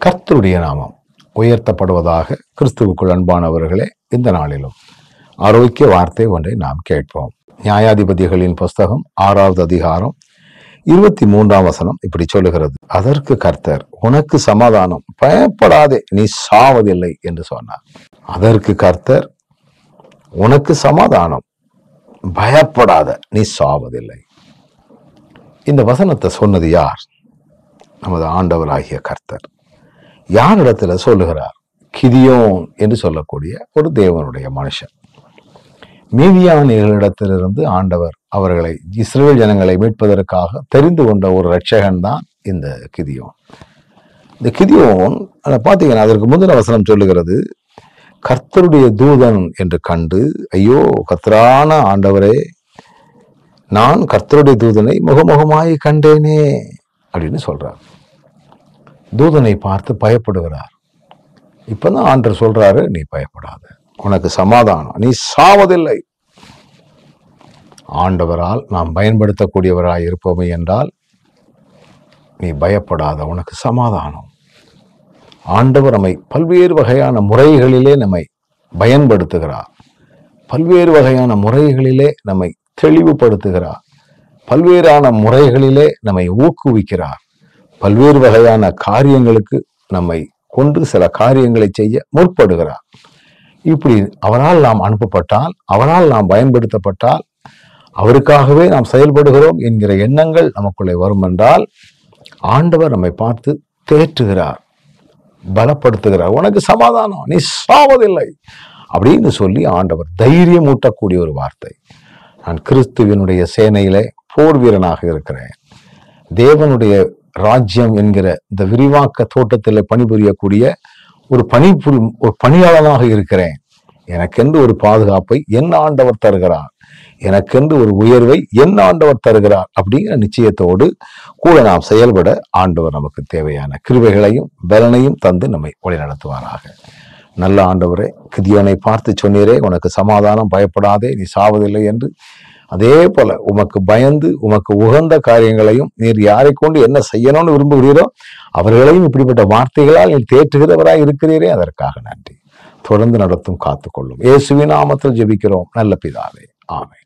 கர்த்தருடைய நாமம் உயர்த்தப்படுவதாக கிறிஸ்துவுக்குள் அன்பானவர்களே இந்த நாளிலும் ஆரோக்கிய வார்த்தை ஒன்றை நாம் கேட்போம் நியாயாதிபதிகளின் புஸ்தகம் ஆறாவது அதிகாரம் இருபத்தி மூன்றாம் வசனம் இப்படி சொல்லுகிறது அதற்கு கர்த்தர் உனக்கு சமாதானம் பயப்படாதே நீ சாவதில்லை என்று சொன்னார் அதற்கு கர்த்தர் உனக்கு சமாதானம் பயப்படாத நீ சாவதில்லை இந்த வசனத்தை சொன்னது யார் நமது ஆண்டவராகிய கர்த்தர் யாரிடத்துல சொல்லுகிறார் கிதியோன் என்று சொல்லக்கூடிய ஒரு தேவனுடைய மனுஷன் மீதியானிகளிடத்திலிருந்து ஆண்டவர் அவர்களை இஸ்ரேல் ஜனங்களை மீட்பதற்காக தெரிந்து கொண்ட ஒரு ரட்சகன் தான் இந்த கிதியோன் இந்த கிதியோன் அதை பார்த்தீங்கன்னா அதற்கு முந்தின வசனம் சொல்லுகிறது கர்த்தருடைய தூதன் என்று கண்டு ஐயோ கர்த்தரான ஆண்டவரே நான் கர்த்தருடைய தூதனை முகமுகமாய் கண்டேனே அப்படின்னு சொல்றார் தூதனை பார்த்து பயப்படுகிறார் இப்பதான் ஆண்டர் சொல்றாரு நீ பயப்படாத உனக்கு சமாதானம் நீ சாவதில்லை ஆண்டவரால் நாம் பயன்படுத்தக்கூடியவராய் இருப்போமே என்றால் நீ பயப்படாத உனக்கு சமாதானம் ஆண்டவர் நம்மை பல்வேறு வகையான முறைகளிலே நம்மை பயன்படுத்துகிறார் பல்வேறு வகையான முறைகளிலே நம்மை தெளிவுபடுத்துகிறார் பல்வேறான முறைகளிலே நம்மை ஊக்குவிக்கிறார் பல்வேறு வகையான காரியங்களுக்கு நம்மை கொண்டு சில காரியங்களை செய்ய முற்படுகிறார் இப்படி அவரால் நாம் அனுப்பப்பட்டால் அவரால் நாம் பயன்படுத்தப்பட்டால் அவருக்காகவே நாம் செயல்படுகிறோம் என்கிற எண்ணங்கள் நமக்குள்ளே வரும் என்றால் ஆண்டவர் நம்மை பார்த்து தேற்றுகிறார் பலப்படுத்துகிறார் உனக்கு சமாதானம் நீ சாவதில்லை அப்படின்னு சொல்லி ஆண்டவர் தைரியம் ஊட்டக்கூடிய ஒரு வார்த்தை நான் கிறிஸ்துவினுடைய சேனையிலே போர் வீரனாக இருக்கிறேன் தேவனுடைய ராஜ்யம் என்கிற இந்த விரிவாக்க தோட்டத்தில் பணிபுரியக்கூடிய ஒரு பணிபுரி ஒரு பணியாளனாக இருக்கிறேன் எனக்கென்று ஒரு பாதுகாப்பை என் ஆண்டவர் தருகிறார் எனக்கென்று ஒரு உயர்வை என் ஆண்டவர் தருகிறார் அப்படிங்கிற நிச்சயத்தோடு கூட நாம் செயல்பட ஆண்டவர் நமக்கு தேவையான கிருவைகளையும் பலனையும் தந்து நம்மை வழிநடத்துவாராக நல்ல ஆண்டவரே கிதியோனை பார்த்து சொன்னீரே உனக்கு சமாதானம் பயப்படாதே நீ சாவதில்லை என்று அதே போல உமக்கு பயந்து உமக்கு உகந்த காரியங்களையும் நீர் யாரை கொண்டு என்ன செய்யணும்னு விரும்புகிறீரோ அவர்களையும் இப்படிப்பட்ட வார்த்தைகளால் நீர் தேற்றுகிறவராய் இருக்கிறீரே அதற்காக நன்றி தொடர்ந்து நடத்தும் காத்துக்கொள்ளும் இயேசுவின் நாமத்தில் ஜெபிக்கிறோம் நல்ல பிதாவே ஆமென்